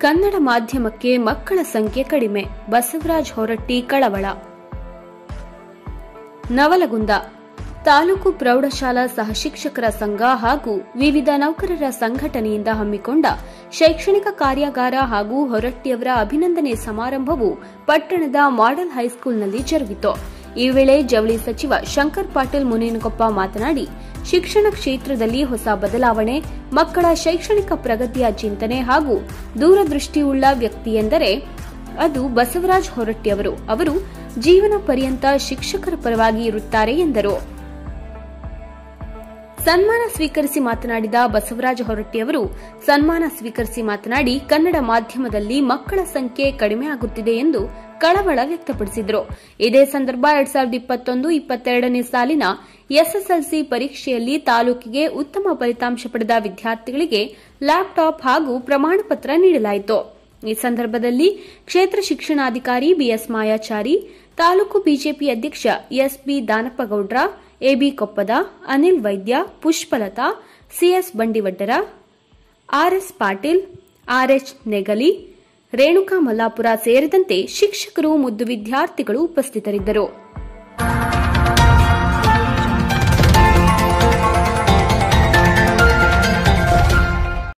ಕನ್ನಡ ಮಾಧ್ಯಮಕ್ಕೆ ಮಕ್ಕಳ ಸಂಖ್ಯೆ ಕಡಿಮೆ ಬಸವರಾಜ್ ಹೊರಟ್ಟಿ ಕಳವಳ ನವಲಗುಂದ ತಾಲೂಕು ಪ್ರೌಢಶಾಲಾ ಸಹಶಿಕ್ಷಕರ ಸಂಘ ಹಾಗೂ ವಿವಿಧ ನೌಕರರ ಸಂಘಟನೆಯಿಂದ ಹಮ್ಮಿಕೊಂಡ ಶೈಕ್ಷಣಿಕ ಕಾರ್ಯಾಗಾರ ಹಾಗೂ ಹೊರಟ್ಟಿಯವರ ಅಭಿನಂದನೆ ಸಮಾರಂಭವು ಪಟ್ಟಣದ ಮಾಡೆಲ್ ಹೈಸ್ಕೂಲ್ನಲ್ಲಿ ಜರುಗಿತು ಈ ವೇಳೆ ಜವಳಿ ಸಚಿವ ಶಂಕರ್ ಪಾಟೀಲ್ ಮುನೇನಕೊಪ್ಪ ಮಾತನಾಡಿ ಶಿಕ್ಷಣ ಕ್ಷೇತ್ರದಲ್ಲಿ ಹೊಸ ಬದಲಾವಣೆ ಮಕ್ಕಳ ಶೈಕ್ಷಣಿಕ ಪ್ರಗತಿಯ ಚಿಂತನೆ ಹಾಗೂ ದೂರದೃಷ್ಟಿಯುಳ್ಳ ವ್ಯಕ್ತಿ ಎಂದರೆ ಅದು ಬಸವರಾಜ್ ಹೊರಟ್ಟಿಯವರು ಅವರು ಜೀವನ ಪರ್ಯಂತ ಶಿಕ್ಷಕರ ಪರವಾಗಿ ಇರುತ್ತಾರೆ ಎಂದರು ಸನ್ಮಾನ ಸ್ವೀಕರಿಸಿ ಮಾತನಾಡಿದ ಬಸವರಾಜ ಹೊರಟ್ಟಿಯವರು ಸನ್ಮಾನ ಸ್ವೀಕರಿಸಿ ಮಾತನಾಡಿ ಕನ್ನಡ ಮಾಧ್ಯಮದಲ್ಲಿ ಮಕ್ಕಳ ಸಂಖ್ಯೆ ಕಡಿಮೆ ಆಗುತ್ತಿದೆ ಎಂದು ಕಳವಳ ವ್ಯಕ್ತಪಡಿಸಿದರು ಇದೇ ಸಂದರ್ಭ ಎರಡ್ ಸಾವಿರದ ಇಪ್ಪತ್ತೊಂದು ಇಪ್ಪತ್ತೆರಡನೇ ಸಾಲಿನ ಎಸ್ಎಸ್ಎಲ್ಸಿ ಪರೀಕ್ಷೆಯಲ್ಲಿ ತಾಲೂಕಿಗೆ ಉತ್ತಮ ಫಲಿತಾಂಶ ಪಡೆದ ವಿದ್ಯಾರ್ಥಿಗಳಿಗೆ ಲ್ಯಾಪ್ಟಾಪ್ ಹಾಗೂ ಪ್ರಮಾಣ ಪತ್ರ ನೀಡಲಾಯಿತು ಈ ಸಂದರ್ಭದಲ್ಲಿ ಕ್ಷೇತ್ರ ಶಿಕ್ಷಣಾಧಿಕಾರಿ ಬಿಎಸ್ ಮಾಯಾಚಾರಿ ತಾಲೂಕು ಬಿಜೆಪಿ ಅಧ್ಯಕ್ಷ SB Danappagoudra AB Koppad Anil Vaidya Pushpalata CS Bandivaddar RS Patil RH Negali Renuka Mallapur ಸೇರಿದಂತೆ ಶಿಕ್ಷಕರು ಮುದ್ದು ವಿದ್ಯಾರ್ಥಿಗಳು ಉಪಸ್ಥಿತರಿದ್ದರು